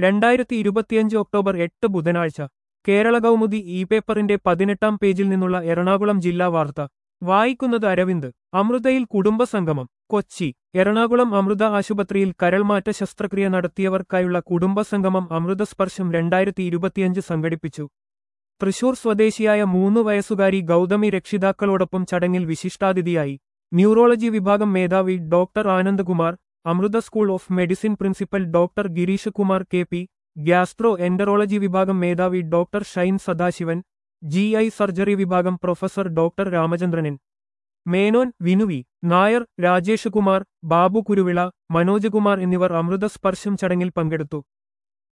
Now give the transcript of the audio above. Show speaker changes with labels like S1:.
S1: രണ്ടായിരത്തി ഇരുപത്തിയഞ്ച് ഒക്ടോബർ എട്ട് ബുധനാഴ്ച കേരള കൗമുദി ഇ പേപ്പറിന്റെ പതിനെട്ടാം പേജിൽ നിന്നുള്ള എറണാകുളം ജില്ലാ വാർത്ത വായിക്കുന്നത് അരവിന്ദ് അമൃതയിൽ കുടുംബസംഗമം കൊച്ചി എറണാകുളം അമൃത ആശുപത്രിയിൽ കരൾമാറ്റ ശസ്ത്രക്രിയ നടത്തിയവർക്കായുള്ള കുടുംബസംഗമം അമൃതസ്പർശം രണ്ടായിരത്തി ഇരുപത്തിയഞ്ച് സംഘടിപ്പിച്ചു തൃശൂർ സ്വദേശിയായ മൂന്ന് വയസ്സുകാരി ഗൗതമി രക്ഷിതാക്കളോടൊപ്പം ചടങ്ങിൽ വിശിഷ്ടാതിഥിയായി ന്യൂറോളജി വിഭാഗം മേധാവി doctor Anandkumar Amrita school of medicine principal doctor Girish Kumar K P gastroenterology വിഭാഗം മേധാവി doctor Shine Sadasivan G I surgery വിഭാഗം പ്രൊഫസർ ഡോക്ടർ രാമചന്ദ്രനൻ മേനോൻ വിനുവി നായർ രാജേഷ് കുമാർ ബാബു കുരുവിള മനോജ് കുമാർ എന്നിവർ അമൃതസ്പർശം ചടങ്ങിൽ പങ്കെടുത്തു